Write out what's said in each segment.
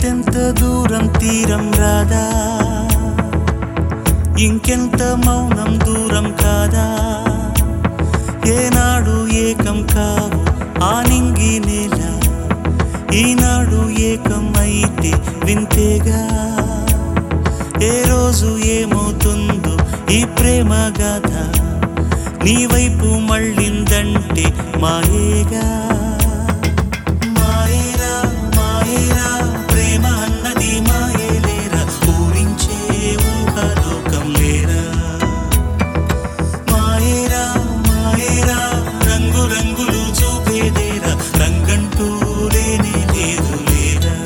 ఎంతెంత దూరం తీరం రాదా ఇంకెంత మౌనం దూరం కాదా ఏనాడు ఏకం కావు ఆ నింగి నేల ఈనాడు ఏకం అయితే వింతేగా ఏ రోజు ఏమవుతుందో ఈ ప్రేమ గాథ నీ వైపు మళ్ళిందంటే మాయేగా మాయేరా మాయేరా ప్రేమ అన్నది మాయేలేరా ఊరించే ఊహలోకం లేరా మాయేరా మాయేరా రంగు రంగులు చూపేదేరా రంగంటూ లేనే లేదు లేరా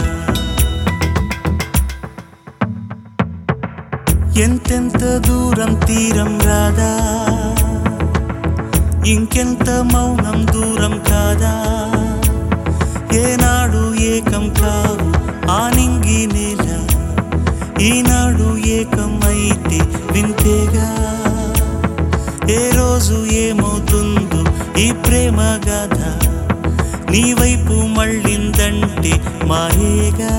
ఎంతెంత దూరం తీరం రాదా ఇంకెంత మౌనం దూరం కాదా ఏనాడు ఏకం కావు ఆ నింగి నేల ఈనాడు ఏకం అయితే వింతేగా ఏ రోజు ఏమవుతుందో ఈ ప్రేమ గాథ నీ వైపు మళ్ళిందంటే మాయేగా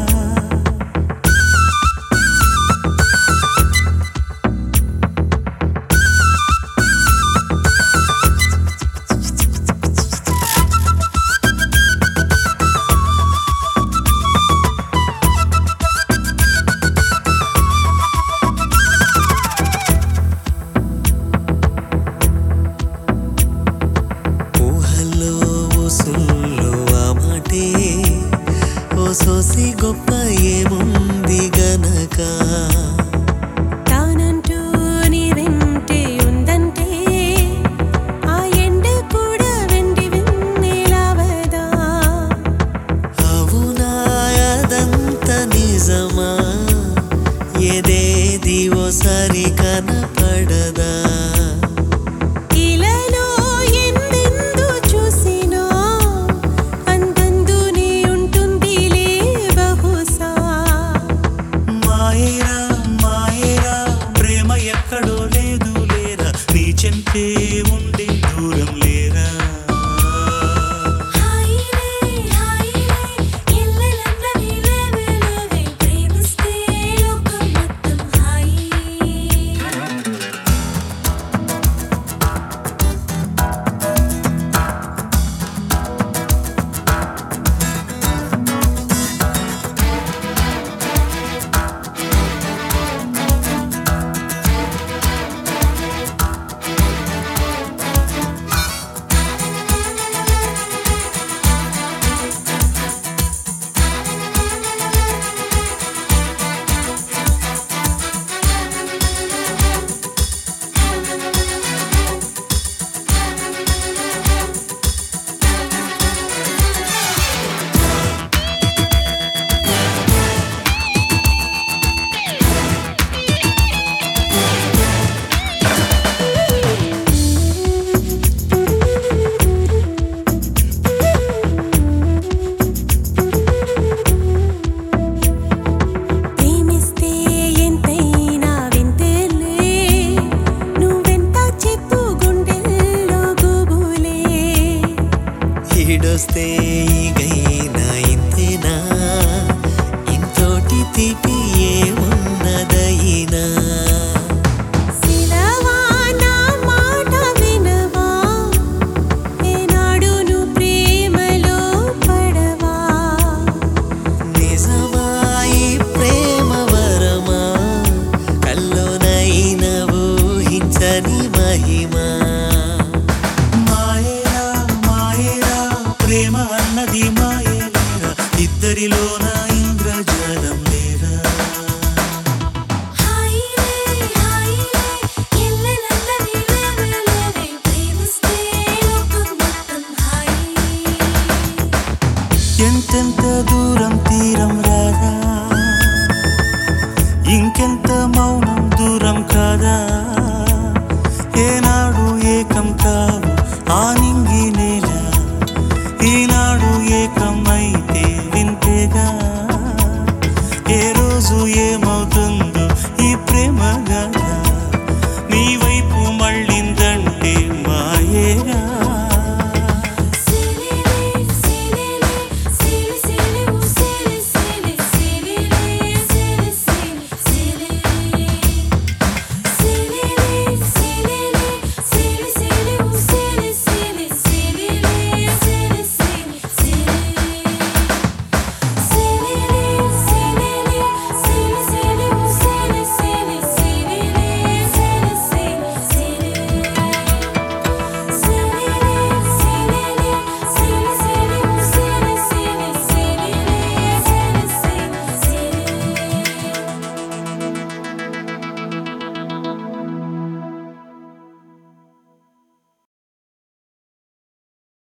ఊహల్లో ఊసుల్లో ఆ మాటే ఓ సోసి గొప్ప ఏముంది గనక తానంటూ నీ వెంటే ఉందంటే ఆ ఎండ కూడా వెండి వెన్నెలవదా అవునా అదంత నిజమా ఏదేది ఓసారి కనపడదా ఇలాలో ఎందెందు చూసినా అందందునే ఉంటుందిలే బహుశా మాయేరా మాయేరా ప్రేమ ఎక్కడో లేదు లేరా నీ చెంతే ఉండే దూరం లేరా హాయిలే హాయిలే ఎల్లెలన్నవి లేవే లేవే ప్రేమిస్తే లోకం మొత్తం హాయి ప్రేమిస్తే ఎంతైనా వింతేలే నువ్వెంత చెప్పు గుండెల్లో గుబులే ఈడొస్తే ఈగైనా ఇంతేనా ఇంతోటి తీపి ఏమున్నదైనా సిలవా నా మాట వినవా ఏనాడు నువ్వు ప్రేమలో పడవా నిజమా ఈ ప్రేమ వరమా కల్లోనైన ఊహించని మహిమా మాయేరా మాయేరా ప్రేమ అన్నది మాయేలేరా ఇద్దరిలోన ఇంద్రజాలం లేరా హాయిలే హాయిలే ఎల్లెలన్నవి లేవే లేవే ప్రేమిస్తే లోకం మొత్తం హాయి ఎంతెంత దూరం తీరం రాదా ఇంకెంత మౌనం దూరం కాదా ఏనా